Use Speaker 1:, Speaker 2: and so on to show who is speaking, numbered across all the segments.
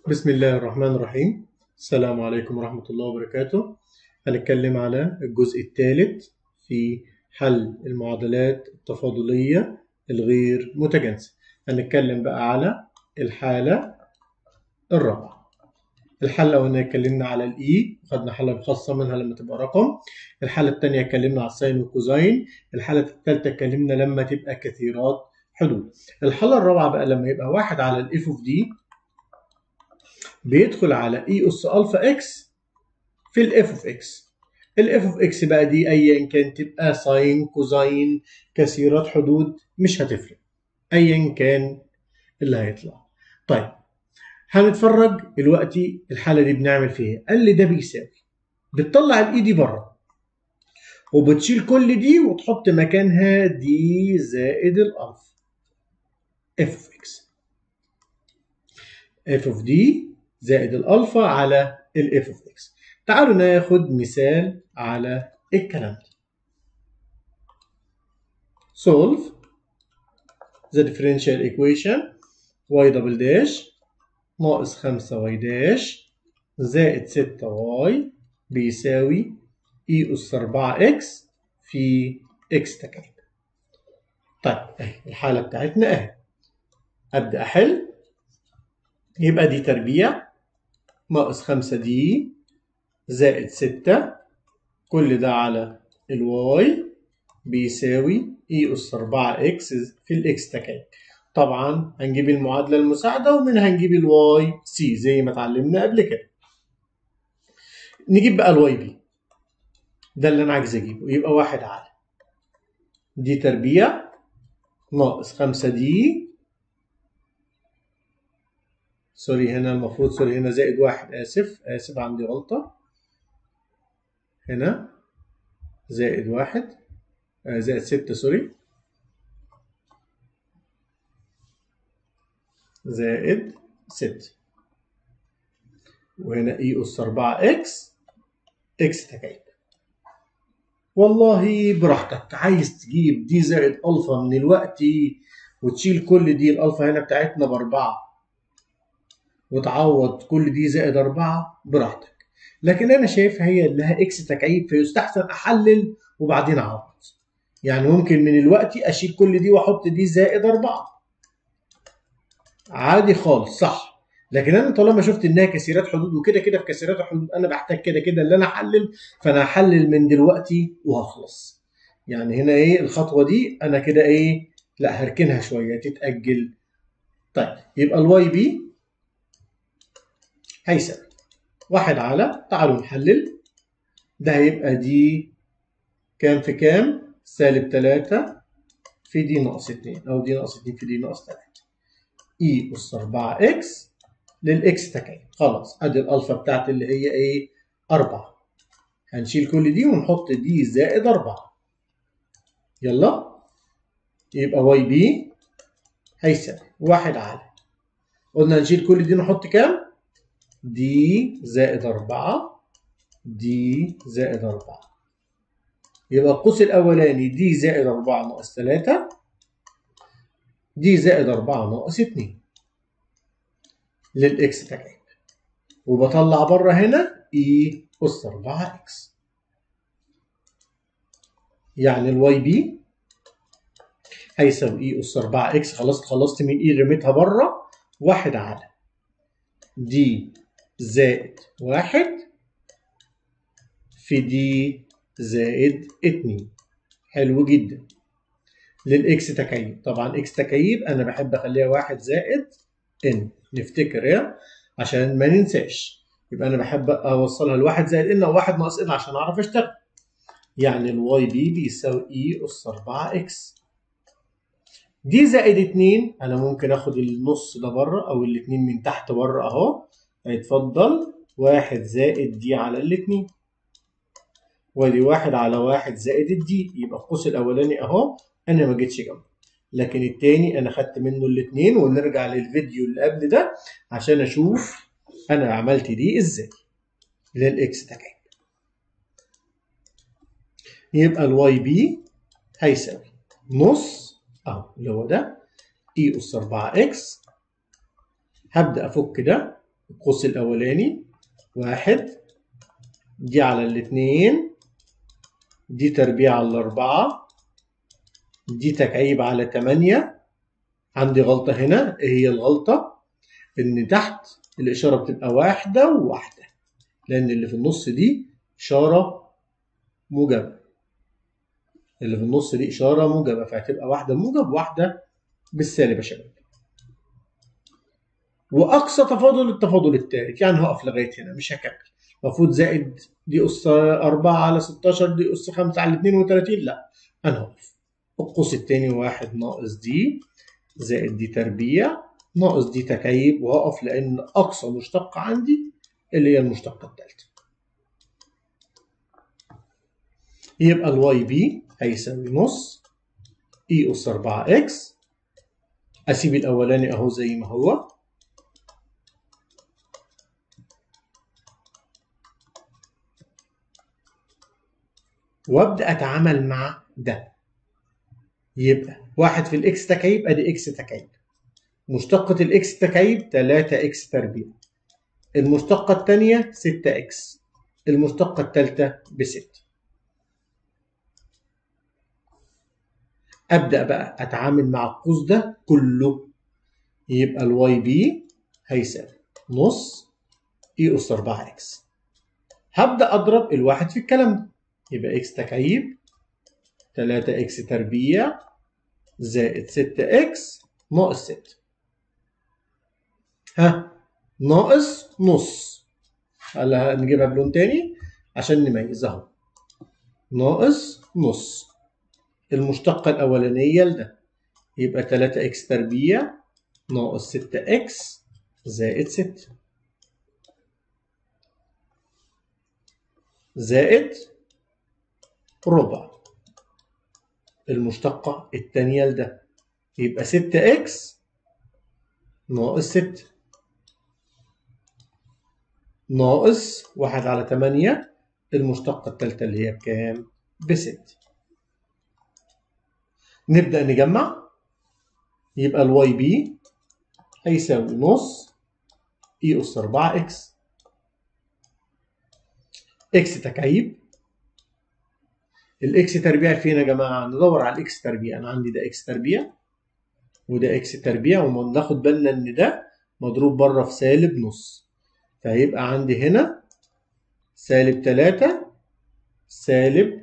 Speaker 1: بسم الله الرحمن الرحيم السلام عليكم ورحمة الله وبركاته هنتكلم على الجزء الثالث في حل المعادلات التفاضلية الغير متجانسة هنتكلم بقى على الحالة الرابعة الحالة الأولانية اتكلمنا على الإي خدنا حالة خاصة منها لما تبقى رقم الحالة الثانية اتكلمنا على الساين والكوزاين الحالة الثالثة اتكلمنا لما تبقى كثيرات حدود الحالة الرابعة بقى لما يبقى واحد على الاف اوف دي بيدخل على اي اس الفا اكس في الاف اوف اكس الاف اوف اكس بقى دي ايا كان تبقى ساين كوزاين كثيرات حدود مش هتفرق ايا كان اللي هيطلع طيب هنتفرج دلوقتي الحاله دي بنعمل فيها قال لي ده بيساوي بتطلع الاي دي بره وبتشيل كل دي وتحط مكانها دي زائد الالفا اف اوف اكس اف اوف دي زائد الالفا على الاف اوف اكس تعالوا ناخد مثال على الكلام ده solve the differential equation y double dash ناقص 5 y dash زائد 6 y بيساوي e أس 4 x في x تكعيب طيب اهي الحالة بتاعتنا اهي أبدأ أحل يبقى دي تربيع ناقص خمسة دي زائد ستة كل ده على الواي بيساوي اي اس 4 اكس في الاكس تكعيب طبعا هنجيب المعادلة المساعدة ومنها هنجيب الواي سي زي ما اتعلمنا قبل كده نجيب بقى الواي بي ده اللي انا عايز اجيبه يبقى واحد على دي تربيع ناقص خمسة دي سوري هنا المفروض سوري هنا زائد واحد آسف آسف عندي غلطة هنا زائد واحد آه زائد ستة سوري زائد ستة وهنا اي أس أربعة إكس إكس تكعيب والله براحتك عايز تجيب دي زائد ألفا من الوقت وتشيل كل دي الألفا هنا بتاعتنا بأربعة وتعوض كل دي زائد أربعة براحتك لكن أنا شايفها هي لها إكس تكعيب فيستحسن أحلل وبعدين أعوض يعني ممكن من الوقت أشيل كل دي وأحط دي زائد أربعة عادي خالص صح لكن أنا طالما شفت إنها كثيرات حدود وكده كده في كثيرات الحدود أنا بحتاج كده كده اللي أنا أحلل فأنا هحلل من دلوقتي وهخلص يعني هنا إيه الخطوة دي أنا كده إيه لا هركنها شوية تتأجل طيب يبقى الواي بي هيساوي واحد على تعالوا نحلل ده هيبقى دي كام في كام سالب تلاتة في دي ناقص اتنين أو دي ناقص اتنين في دي ناقص تلاتة إي أس أربعة إكس للإكس تكعيب خلاص أدي الألفا بتاعتي اللي هي إيه أربعة هنشيل كل دي ونحط دي زائد أربعة يلا يبقى واي بي هيساوي واحد على قلنا هنشيل كل دي نحط كام؟ دي زائد أربعة دي زائد أربعة يبقى القوس الأولاني دي زائد أربعة ناقص تلاتة دي زائد أربعة ناقص اتنين للإكس تكعيب وبطلع بره هنا إي أس أربعة إكس يعني الواي بي هيساوي إي أس أربعة إكس خلاص خلصت من إي رميتها بره واحد على دي زائد واحد في دي زائد اتنين حلو جدا للإكس تكعيب طبعا إكس تكعيب أنا بحب أخليها واحد زائد إن نفتكر يا عشان ما ننساش يبقى أنا بحب أوصلها لواحد زائد إن أو واحد ناقص إن عشان أعرف أشتغل يعني الواي بي بيساوي إي أس 4 إكس دي زائد اتنين أنا ممكن آخد النص ده بره أو الاتنين من تحت بره أهو هيتفضل واحد زائد دي على الاتنين وادي واحد على واحد زائد الدي يبقى القوس الاولاني اهو انا ما جيتش جنبه لكن التاني انا خدت منه الاتنين ونرجع للفيديو اللي قبل ده عشان اشوف انا عملت دي ازاي للاكس تكعيب يبقى الواي بي هيساوي نص اهو اللي هو ده اي اس 4 اكس هبدا افك ده القوس الأولاني واحد دي على الاتنين دي تربيع على الأربعة دي تكعيب على تمانية عندي غلطة هنا إيه هي الغلطة؟ إن تحت الإشارة بتبقى واحدة وواحدة لأن اللي في النص دي إشارة موجبة اللي في النص دي إشارة موجبة فهتبقى واحدة موجب واحدة بالسالب يا شباب وأقصى تفاضل التفاضل الثالث يعني هقف لغاية هنا مش هكمل المفروض زائد دي أس 4 على 16 دي أس 5 على 32 لا أنا هقف القوس الثاني واحد ناقص دي زائد دي تربيع ناقص دي تكعيب وهقف لأن أقصى مشتقة عندي اللي هي المشتقة الثالثة يبقى الواي بي هيساوي نص اي اس 4 اكس اسيب الاولاني اهو زي ما هو وابدا اتعامل مع ده يبقى واحد في الاكس تكعيب ادي اكس تكعيب مشتقة الاكس تكعيب 3 اكس تربيع المشتقة الثانية 6 اكس المشتقة الثالثة ب 6 ابدا بقى اتعامل مع القوس ده كله يبقى الواي بي هيساوي نص اي اس 4 اكس هبدا اضرب الواحد في الكلام ده يبقى اكس تكعيب 3 اكس تربيع زائد 6 اكس ناقص 6 ها ناقص نص هلا نجيبها بلون تاني عشان نميز اهو ناقص نص المشتقة الأولانية لده يبقى 3 اكس تربيع ناقص 6 اكس زائد 6 زائد ربع المشتقة التانية لده يبقى 6 اكس ناقص 6 ناقص واحد على 8 المشتقة التالتة اللي هي بكام؟ بست نبدأ نجمع يبقى الواي بي هيساوي نص اي اس 4 اكس اكس تكعيب الاكس تربيع فين يا جماعه ندور على الاكس تربيع انا عندي ده اكس تربيع وده اكس تربيع وناخد بالنا ان ده مضروب بره في سالب نص فهيبقى عندي هنا سالب 3 سالب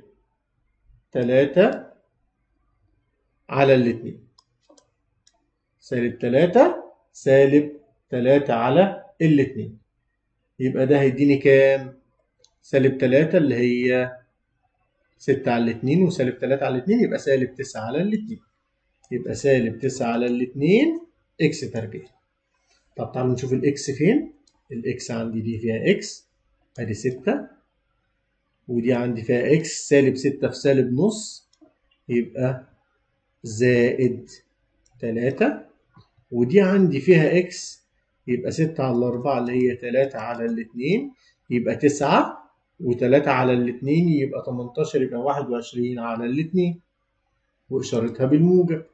Speaker 1: 3 على الاتنين سالب 3 سالب 3 على الاتنين يبقى ده هيديني كام؟ سالب 3 اللي هي 6 على الاتنين وسالب 3 على الاتنين يبقى سالب 9 على الاتنين يبقى سالب 9 على الاتنين اكس تربيع طب تعالوا نشوف الاكس فين؟ الاكس عندي دي فيها اكس ادي 6 ودي عندي فيها اكس سالب 6 في سالب نص يبقى زائد 3 ودي عندي فيها اكس يبقى 6 على 4 اللي هي 3 على الاتنين يبقى 9 و3 على الاتنين يبقى 18 يبقى 21 على الاتنين وإشارتها بالموجب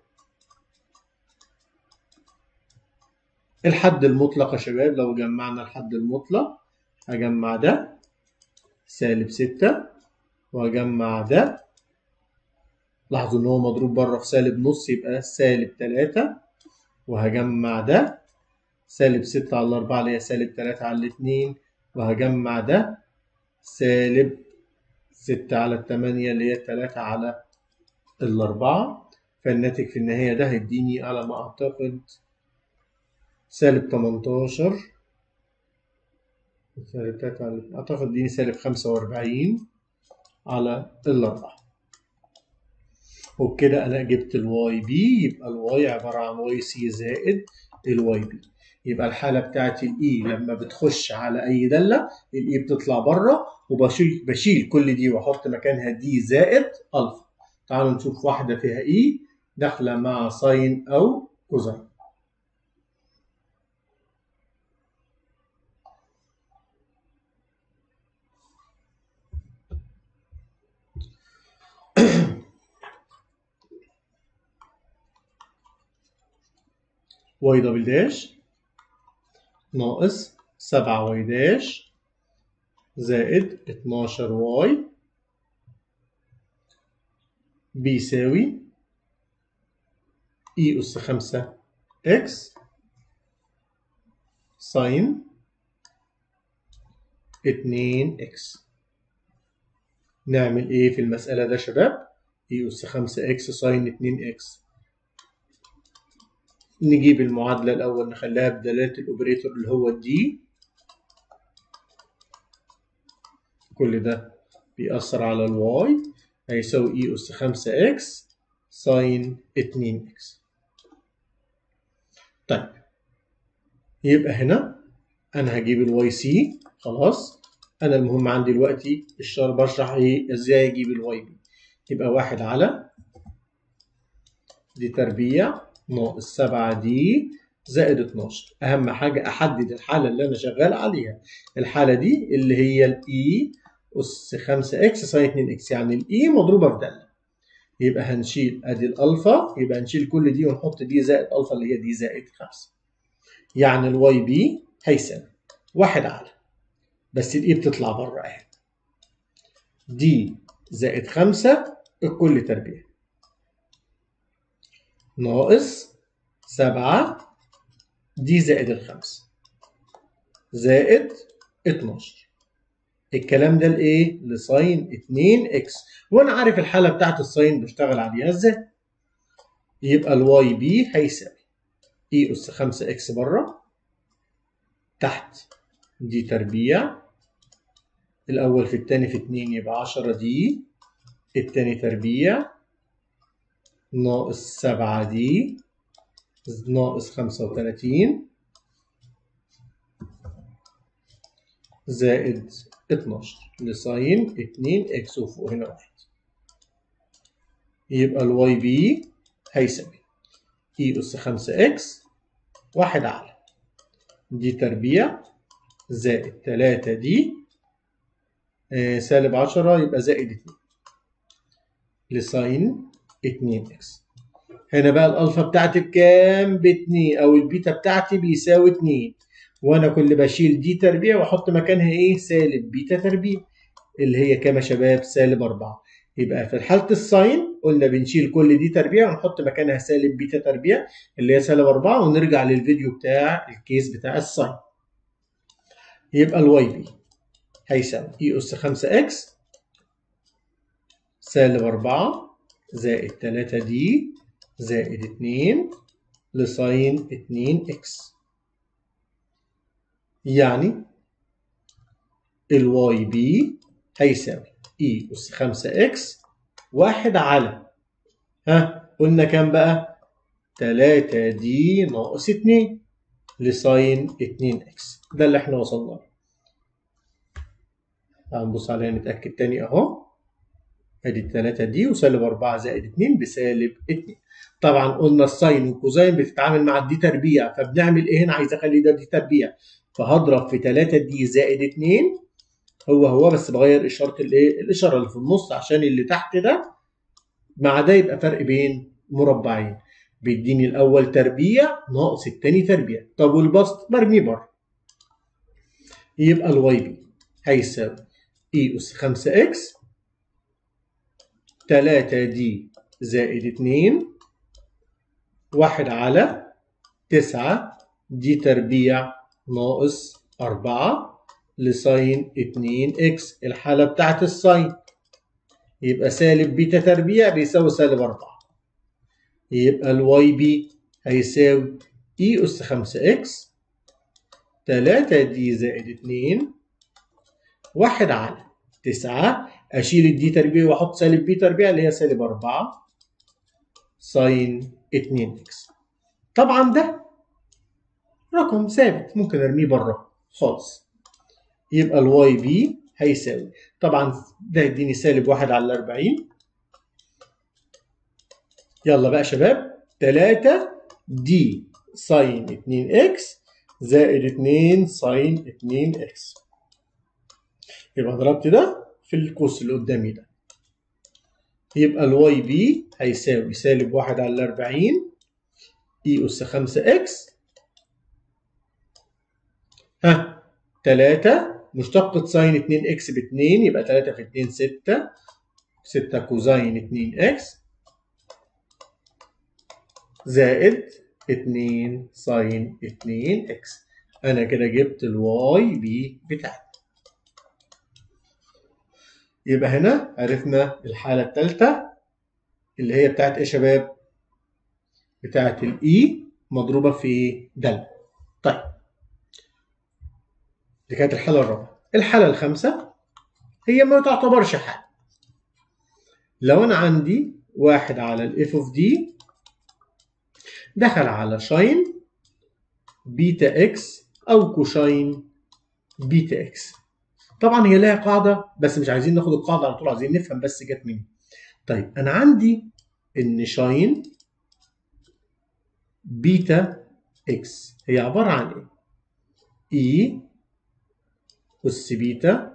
Speaker 1: الحد المطلق يا شباب لو جمعنا الحد المطلق هجمع ده سالب 6 وهجمع ده لاحظوا ان هو مضروب بره في سالب نص يبقى سالب 3 وهجمع ده سالب 6 على 4 اللي هي سالب 3 على 2 وهجمع ده سالب 6 على 8 اللي هي 3 على الأربعة فالناتج في النهاية ده هيديني على ما أعتقد سالب 18 سالب 3 على أعتقد يديني سالب 45 على الأربعة وبكده أنا جبت الواي بي يبقى الواي عبارة عن واي سي زائد الواي بي يبقى الحالة بتاعت الإي لما بتخش على أي دالة الإي بتطلع بره وبشيل بشيل كل دي وأحط مكانها دي زائد ألفا تعالوا نشوف واحدة فيها إي داخلة مع ساين أو كوزين واي دبل داش ناقص 7 واي داش زائد 12 واي بيساوي اي أس 5 اكس ساين 2 اكس نعمل ايه في المسألة ده يا شباب؟ اي أس 5 اكس ساين 2 اكس نجيب المعادلة الأول نخليها بدلالة الأوبريتور اللي هو الدي كل ده بيأثر على الواي هيساوي اي أس 5 اكس ساين 2 اكس طيب يبقى هنا أنا هجيب الواي سي خلاص أنا المهم عندي دلوقتي الشر بشرح إيه إزاي أجيب الواي بي يبقى واحد على دي تربيع ناقص 7 دي زائد 12 اهم حاجه احدد الحاله اللي انا شغال عليها الحاله دي اللي هي الاي اس 5 اكس ساين 2 اكس يعني الاي مضروبه في داله يبقى هنشيل ادي الالفا يبقى هنشيل كل دي ونحط دي زائد الفا اللي هي دي زائد 5 يعني الواي بي هيساوي واحد على بس الاي بتطلع بره اهي دي زائد 5 الكل تربيع ناقص سبعة دي زائد الخمسة زائد 12 الكلام ده لايه؟ لساين 2 اكس وانا عارف الحالة بتاعت الساين بشتغل عليها ازاي يبقى الواي بي هيساوي اي اس 5 اكس بره تحت دي تربيع الاول في الثاني في 2 يبقى 10 دي الثاني تربيع ناقص سبعة دي ناقص خمسة وتلاتين زائد اتناشر لساين اتنين اكس وفوق هنا واحد يبقى الواي بي هيساوي اي اس خمسة اكس واحد على دي تربيع زائد تلاتة دي آه سالب عشرة يبقى زائد اتنين لساين 2 اكس هنا بقى الالفا بتاعتي بكام ب 2 او البيتا بتاعتي بيساوي 2 وانا كل بشيل دي تربيع واحط مكانها ايه سالب بيتا تربيع اللي هي كام يا شباب سالب 4 يبقى في حاله الساين قلنا بنشيل كل دي تربيع ونحط مكانها سالب بيتا تربيع اللي هي سالب 4 ونرجع للفيديو بتاع الكيس بتاع الساين يبقى الواي بي هيساوي اي اس 5 اكس سالب 4 زائد 3 دي زائد 2 لساين 2 اكس يعني الواي بي هيساوي اي اس 5 اكس واحد على ها قلنا كام بقى 3 دي ناقص 2 لساين 2 اكس ده اللي احنا وصلنا له هنبص عليها نتاكد تاني اهو ادي التلاتة دي وسالب 4 زائد 2 بسالب 2 طبعا قلنا الساين والكوزاين بتتعامل مع الدي تربيع فبنعمل ايه هنا عايز اخلي ده دي تربيع فهضرب في 3 دي زائد 2 هو هو بس بغير اشاره الايه الاشاره اللي في النص عشان اللي تحت ده مع ده يبقى فرق بين مربعين بيديني الاول تربيع ناقص الثاني تربيع طب والبسط مرمي بره يبقى الواي بي هيساوي اي اس 5 اكس 3 دي زائد 2 واحد على 9 دي تربيع ناقص 4 لساين 2 اكس الحالة بتاعت الساين يبقى سالب بيتا تربيع بيساوي سالب 4 يبقى الواي بي هيساوي اي اس 5 اكس 3 دي زائد 2 واحد على 9 اشيل الدي تربيع واحط سالب بي تربيع اللي هي سالب 4 ساين 2 اكس طبعا ده رقم ثابت ممكن ارميه بره خالص يبقى الواي بي هيساوي طبعا ده يديني سالب 1 على 40 يلا بقى شباب 3 دي ساين 2 اكس زائد 2 ساين 2 اكس يبقى ضربت ده في القوس اللي قدامي ده يبقى الواي بي هيساوي سالب 1 على 40 اي اس 5 اكس ها 3 مشتقة ساين 2 اكس ب 2 يبقى 3 في 2 6 6 كوزين 2 اكس زائد 2 ساين 2 اكس انا كده جبت الواي بي بتاعتي يبقى هنا عرفنا الحالة الثالثة اللي هي بتاعت ايه يا شباب؟ بتاعت الاي مضروبة في دل. طيب دي كانت الحالة الرابعة. الحالة الخامسة هي ما تعتبرش حالة. لو أنا عندي واحد على الاف اوف دي دخل على شاين بيتا اكس أو كوشاين بيتا اكس. طبعا هي لها قاعدة بس مش عايزين ناخد القاعدة على طول عايزين نفهم بس جت منين. طيب أنا عندي إن شاين بيتا اكس هي عبارة عن ايه؟ اي أس بيتا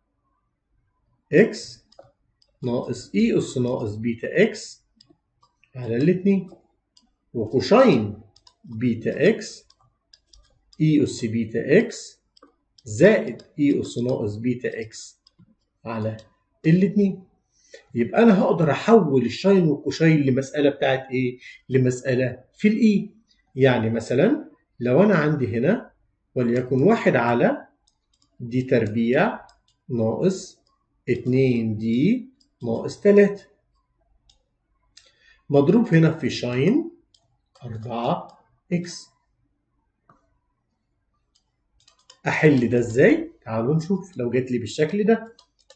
Speaker 1: اكس ناقص اي أس ناقص بيتا اكس على الاتنين وكوشاين بيتا اكس اي أس بيتا اكس زائد اي أس ناقص بيتا اكس على الاتنين يبقى انا هقدر احول الشاين والكوشاين لمساله بتاعت ايه؟ لمساله في الاي يعني مثلا لو انا عندي هنا وليكن واحد على دي تربيع ناقص 2 دي ناقص 3 مضروب هنا في شاين 4 اكس احل ده ازاي؟ تعالوا نشوف لو جت لي بالشكل ده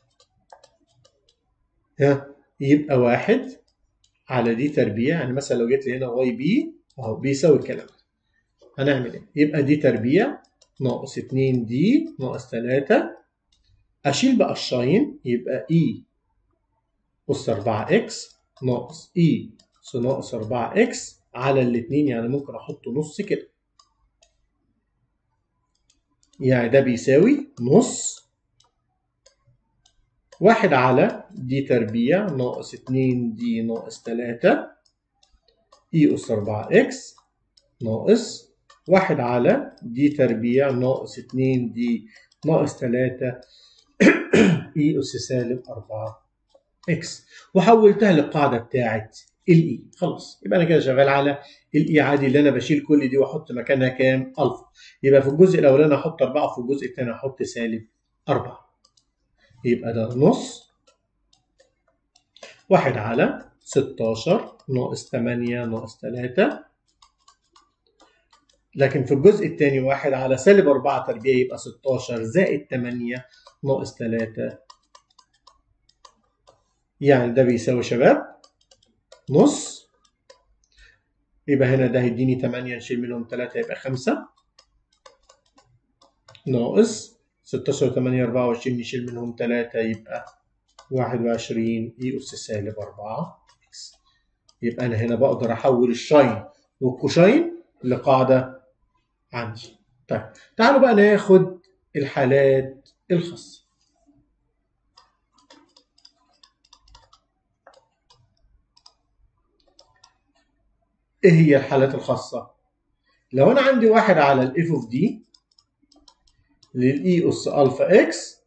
Speaker 1: ها يبقى واحد على دي تربيع يعني مثلا لو جيت لي هنا واي بي اهو بيساوي الكلام ده هنعمل ايه؟ يبقى دي تربيع ناقص 2 دي ناقص 3 اشيل بقى الشاين يبقى اي اس 4 اكس ناقص اي اس ناقص 4 اكس على الاثنين يعني ممكن احط نص كده يعني ده بيساوي نص واحد على دي تربيع ناقص اتنين دي ناقص تلاتة اي أس أربعة إكس ناقص واحد على دي تربيع ناقص اتنين دي ناقص تلاتة اي أس سالب أربعة إكس وحولتها للقاعدة بتاعت الاي خلاص يبقى انا كده شغال على الاي عادي اللي انا بشيل كل دي واحط مكانها كام؟ الفا يبقى في الجزء الاولاني احط 4 وفي الجزء الثاني احط سالب 4 يبقى ده نص واحد على 16 ناقص 8 ناقص 3 لكن في الجزء الثاني واحد على سالب 4 تربيع يبقى 16 زائد 8 ناقص 3 يعني ده بيساوي شباب نص يبقى هنا ده هيديني 8 نشيل منهم 3 يبقى 5 ناقص 16 8 24 نشيل منهم 3 يبقى 21 اي اس سالب 4 اكس يبقى انا هنا بقدر احول الشاين والكوشاين لقاعده عندي طيب تعالوا بقى ناخد الحالات الخاصه ايه هي الحالات الخاصه لو انا عندي واحد على الاف اوف دي للاي اس الفا اكس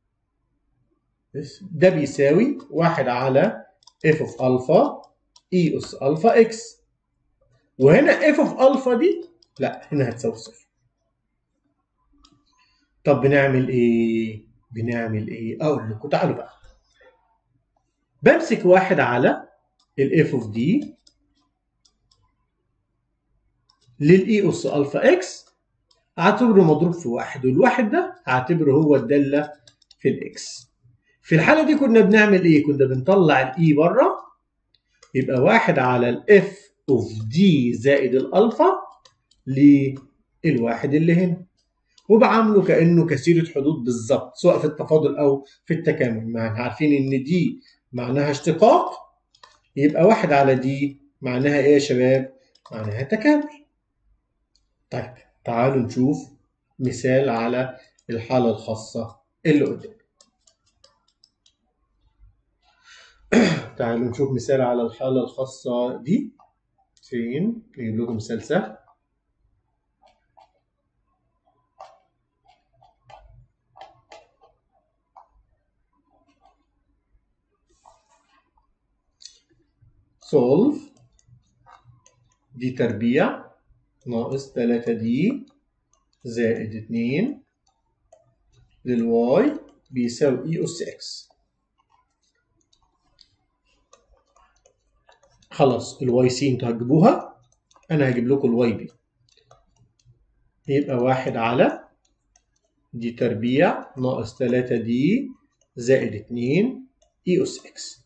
Speaker 1: ده بيساوي واحد على اف اوف الفا اي اس الفا اكس وهنا اف اوف الفا دي لا هنا هتساوي صفر طب بنعمل ايه بنعمل ايه اقول لكم تعالوا بقى بمسك واحد على الاف اوف دي للاي اس الفا اكس اعتبره مضروب في واحد والواحد ده هعتبره هو الداله في الاكس في الحاله دي كنا بنعمل ايه كنا بنطلع الاي بره يبقى واحد على الاف اوف دي زائد الالفا للواحد اللي هنا وبعامله كانه كثيره حدود بالظبط سواء في التفاضل او في التكامل ما احنا عارفين ان دي معناها اشتقاق يبقى واحد على دي معناها ايه يا شباب معناها تكامل طيب تعالوا نشوف مثال على الحالة الخاصة اللي قدام تعالوا نشوف مثال على الحالة الخاصة دي فين نجيب لكم مثال سهل سولف دي تربيع ناقص 3 دي زائد 2 للواي بيساوي اي اس اكس خلاص الواي سي انتوا هتجيبوها انا هجيب لكم الواي بي يبقى واحد على دي تربيع ناقص 3 دي زائد 2 اي اس اكس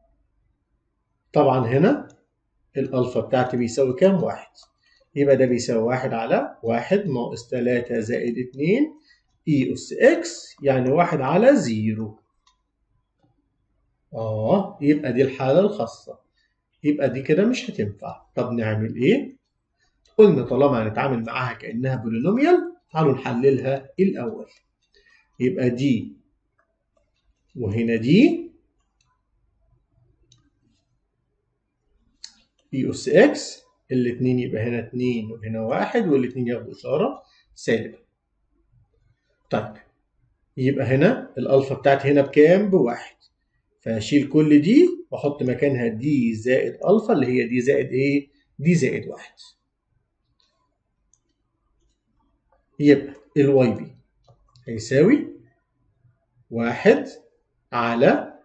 Speaker 1: طبعا هنا الالفا بتاعتي بيساوي كام؟ واحد يبقى ده بيساوي واحد على واحد ناقص 3 زائد 2 اي اس اكس يعني واحد على زيرو اه يبقى دي الحالة الخاصة يبقى دي كده مش هتنفع طب نعمل ايه؟ قلنا طالما هنتعامل معاها كأنها بولينوميال تعالوا نحللها الأول يبقى دي وهنا دي اي اس اكس الاثنين يبقى هنا 2 وهنا 1 والاثنين ياخدوا اشاره سالبه. طيب يبقى هنا الالفا بتاعتي هنا بكام؟ بواحد. فاشيل كل دي واحط مكانها دي زائد الفا اللي هي دي زائد ايه؟ دي زائد واحد. يبقى الواي بي هيساوي واحد على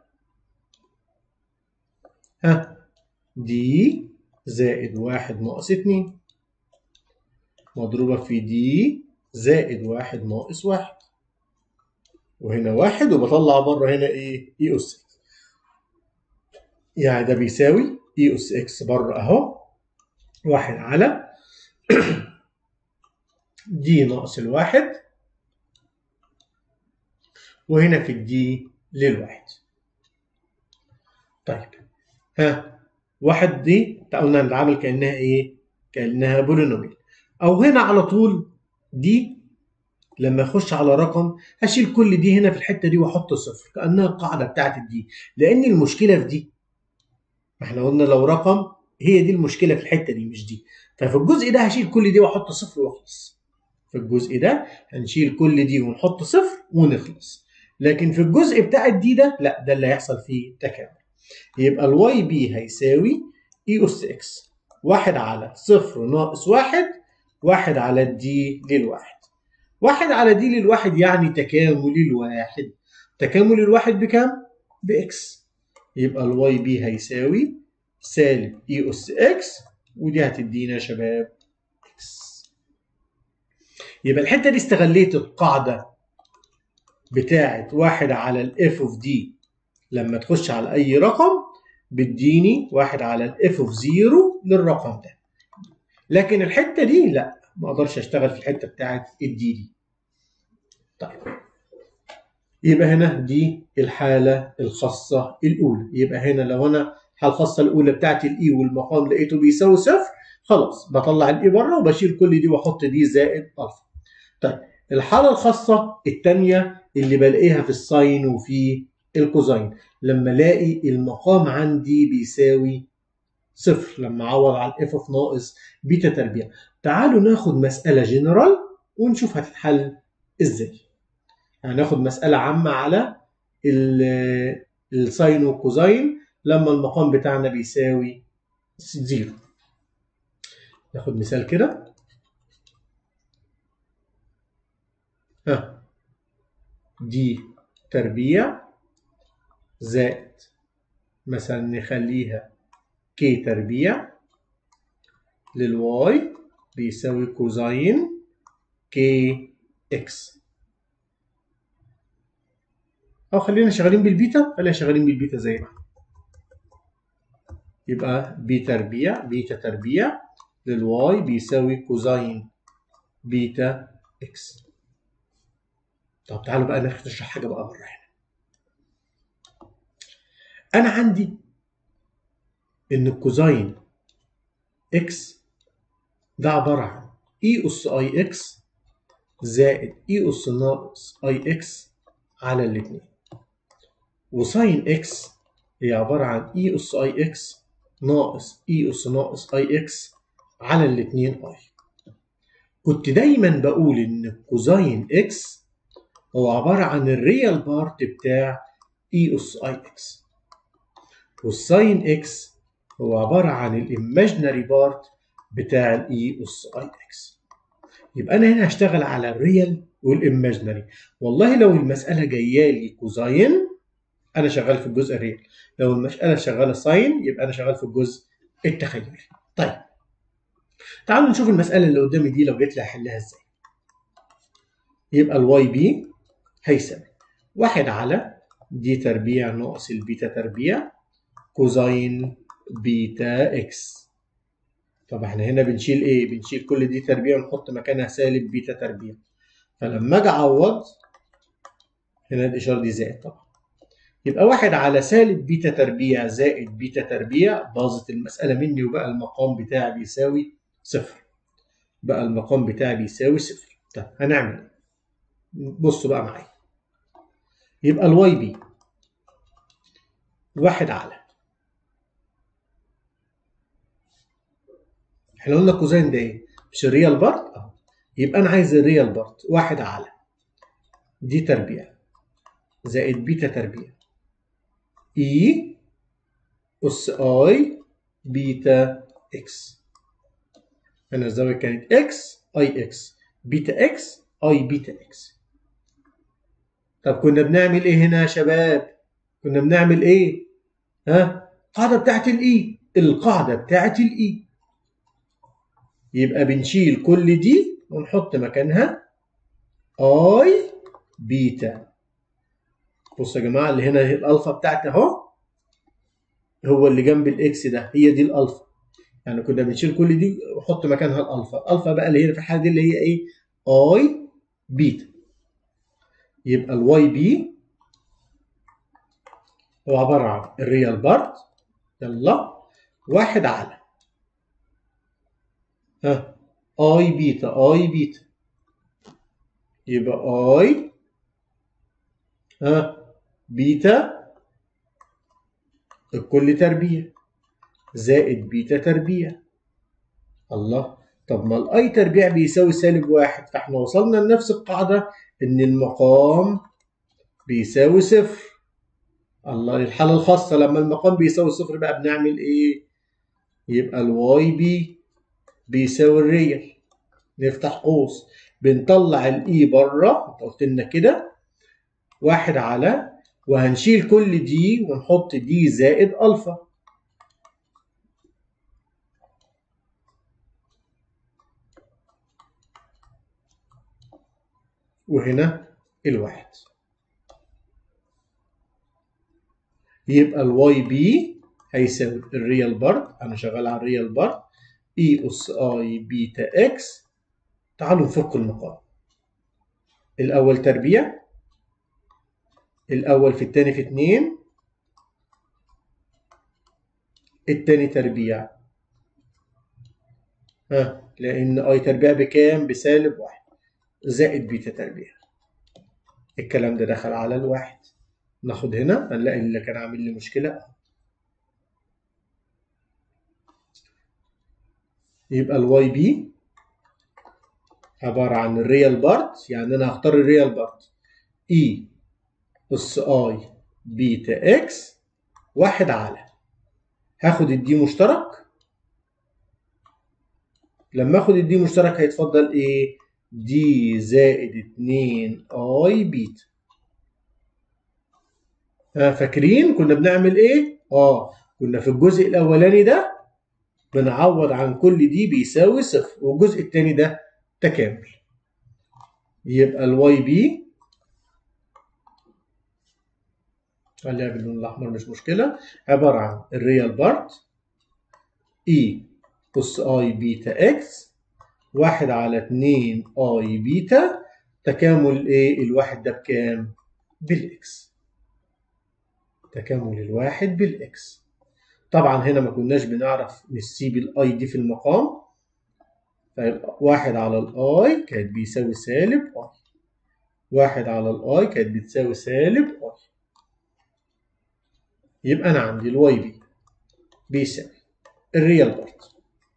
Speaker 1: ها دي زائد واحد ناقص اتنين مضروبة في دي زائد واحد ناقص واحد وهنا واحد وبطلع بره هنا ايه؟ اي اس اكس يعني ده بيساوي اي اس اكس بره اهو واحد على دي ناقص الواحد وهنا في الدي للواحد طيب ها واحد دي قلنا نتعامل كانها ايه؟ كانها بولينوميال او هنا على طول دي لما اخش على رقم هشيل كل دي هنا في الحته دي واحط صفر كانها القاعده بتاعت الدي لان المشكله في دي ما احنا قلنا لو رقم هي دي المشكله في الحته دي مش دي ففي الجزء ده هشيل كل دي واحط صفر واخلص في الجزء ده هنشيل كل دي ونحط صفر ونخلص لكن في الجزء بتاع الدي ده لا ده اللي هيحصل فيه تكامل يبقى الواي بي هيساوي اي اس اكس واحد على صفر ناقص واحد واحد على الدي للواحد واحد على دي للواحد يعني تكامل الواحد تكامل الواحد بكام؟ باكس يبقى الواي بي هيساوي سالب اي اس اكس ودي هتدينا يا شباب اكس يبقى الحته دي استغليت القاعده بتاعه واحد على الاف اوف دي لما تخش على اي رقم بتديني واحد على الاف اوف زيرو للرقم ده لكن الحته دي لا ما اقدرش اشتغل في الحته بتاعه الدي دي طيب يبقى هنا دي الحاله الخاصه الاولى يبقى هنا لو انا الحاله الخاصه الاولى بتاعت الاي والمقام لقيته بيساوي صفر خلاص بطلع الاي بره وبشيل كل دي واحط دي زائد الفا طيب الحاله الخاصه الثانيه اللي بلاقيها في الساين وفي الكوزاين لما الاقي المقام عندي بيساوي صفر لما اعوض على الاف اوف ناقص بيتا تربيع تعالوا ناخد مساله جنرال ونشوف هتتحل ازاي هناخد يعني مساله عامه على الساين والكوزاين لما المقام بتاعنا بيساوي زيرو ناخد مثال كده ها دي تربيع زائد مثلا نخليها كي تربيع للواي بيساوي كوزاين كي اكس او خلينا شغالين بالبيتا خلينا شغالين بالبيتا زي ما يبقى بي تربيع بيتا تربيع للواي بيساوي كوزاين بيتا اكس طب تعالوا بقى نشرح حاجه بقى بره هنا انا عندي ان الكوزاين اكس ده عباره عن اي اس اي اكس زائد اي اس ناقص اي اكس على الاثنين وساين اكس هي عباره عن اي اس اي اكس ناقص اي اس ناقص اي اكس على الاثنين اي كنت دايما بقول ان الكوزاين اكس هو عباره عن الريال بارت بتاع اي اس اي اكس والساين اكس هو عبارة عن الايماجنري بارت بتاع الاي اس اي اكس يبقى انا هنا هشتغل على الريال والايماجنري والله لو المسألة جاية لي كوزاين انا شغال في الجزء الريال لو المسألة شغالة ساين يبقى انا شغال في الجزء التخيلي طيب تعالوا نشوف المسألة اللي قدامي دي لو جيت لي هحلها ازاي يبقى الواي بي هيساوي واحد على دي تربيع ناقص البيتا تربيع كوزاين بيتا اكس طب احنا هنا بنشيل ايه؟ بنشيل كل دي تربيع ونحط مكانها سالب بيتا تربيع فلما اجي اعوض هنا الاشاره دي زائد طبعا يبقى واحد على سالب بيتا تربيع زائد بيتا تربيع باظت المساله مني وبقى المقام بتاعي بيساوي صفر بقى المقام بتاعي بيساوي صفر طب هنعمل ايه؟ بصوا بقى معايا يبقى الواي بي واحد على احنا قلنا كوزين ده ايه؟ مش الريال بارت اهو يبقى انا عايز الريال بارت واحد على دي تربيع زائد بيتا تربيع اي اس اي بيتا اكس هنا الزاويه كانت اكس اي اكس بيتا اكس اي بيتا اكس طب كنا بنعمل ايه هنا يا شباب كنا بنعمل ايه ها القاعده بتاعت الاي القاعده بتاعت الاي يبقى بنشيل كل دي ونحط مكانها اي بيتا بصوا يا جماعه اللي هنا الالفا بتاعتي اهو هو اللي جنب الاكس ده هي دي الالفا يعني كنا بنشيل كل دي ونحط مكانها الالفا الالفا بقى اللي هي في الحاله دي اللي هي ايه اي بيتا يبقى الواي بي هو عباره عن الريال بارت يلا واحد على ها اي بيتا اي بيتا يبقى اي ها بيتا الكل تربيع زائد بيتا تربيع الله طب ما الاي تربيع بيساوي سالب واحد فاحنا وصلنا لنفس القاعدة ان المقام بيساوي صفر الله الحالة الخاصة لما المقام بيساوي صفر بقى بنعمل ايه يبقى الواي بي بيساوي الريال نفتح قوس بنطلع الاي بره انت قلت لنا كده واحد على وهنشيل كل دي ونحط دي زائد الفا وهنا الواحد يبقى الواي بي هيساوي الريال بارت انا شغال على الريال بارت اي اس اي بيتا اكس تعالوا نفك المقام الاول تربيع الاول في الثاني في اتنين الثاني تربيع ها لان اي تربيع بكام بسالب واحد زائد بيتا تربيع الكلام ده دخل على الواحد ناخد هنا هنلاقي اللي كان عامل لي مشكلة يبقى الواي بي عبارة عن الريال بارت يعني أنا هختار الريال بارت اي اس اي بيتا اكس واحد على هاخد الدي مشترك لما اخد الدي مشترك هيتفضل ايه دي زائد 2 اي بيتا ها فاكرين كنا بنعمل ايه اه كنا في الجزء الاولاني ده بنعوض عن كل دي بيساوي صفر والجزء الثاني ده تكامل يبقى الواي بي خليها باللون الاحمر مش مشكله عباره عن الريال بارت اي اس اي بيتا اكس واحد على اتنين اي بيتا تكامل ايه الواحد ده بكام بالاكس تكامل الواحد بالاكس طبعا هنا ما كناش بنعرف نسيب الاي دي في المقام فيبقى واحد على الاي كانت بيساوي سالب اي واحد على الاي كانت بتساوي سالب اي يبقى انا عندي الواي بي بيساوي الريال بارت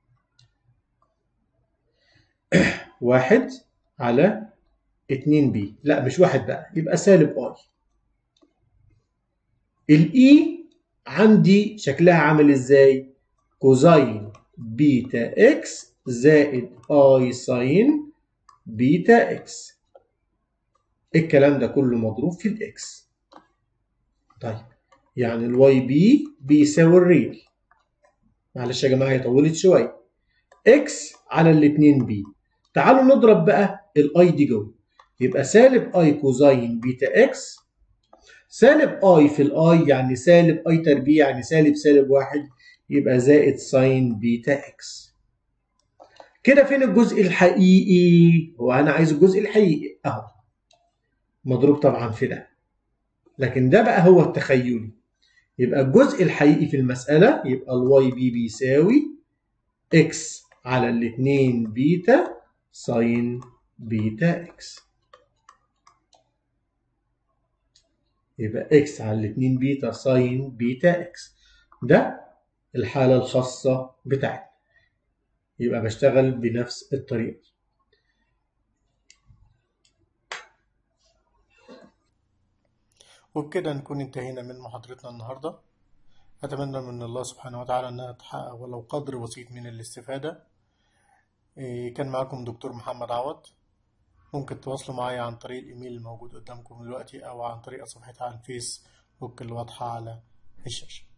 Speaker 1: واحد على اتنين بي لا مش واحد بقى يبقى سالب اي الاي عندي شكلها عامل ازاي كوزين بيتا اكس زائد اي ساين بيتا اكس الكلام ده كله مضروب في الاكس طيب يعني الواي بي بيساوي الريل معلش يا جماعه هي طولت شويه اكس على الاتنين بي تعالوا نضرب بقى الاي دي جوه يبقى سالب اي كوزين بيتا اكس سالب اي في الاي يعني سالب اي تربيع يعني سالب سالب واحد يبقى زائد ساين بيتا اكس كده فين الجزء الحقيقي هو انا عايز الجزء الحقيقي اهو مضروب طبعا في ده لكن ده بقى هو التخيلي يبقى الجزء الحقيقي في المسألة يبقى الواي بي بيساوي اكس على الاتنين بيتا ساين بيتا اكس يبقى اكس على الاتنين بيتا ساين بيتا اكس ده الحالة الخاصة بتاعتنا يبقى بشتغل بنفس الطريقة وبكده نكون انتهينا من محاضرتنا النهاردة أتمنى من الله سبحانه وتعالى أنها تحقق ولو قدر بسيط من الاستفادة كان معكم دكتور محمد عوض ممكن تواصلوا معايا عن طريق الإيميل الموجود قدامكم دلوقتي أو عن طريق صفحتي على الفيسبوك اللي واضحة على الشاشة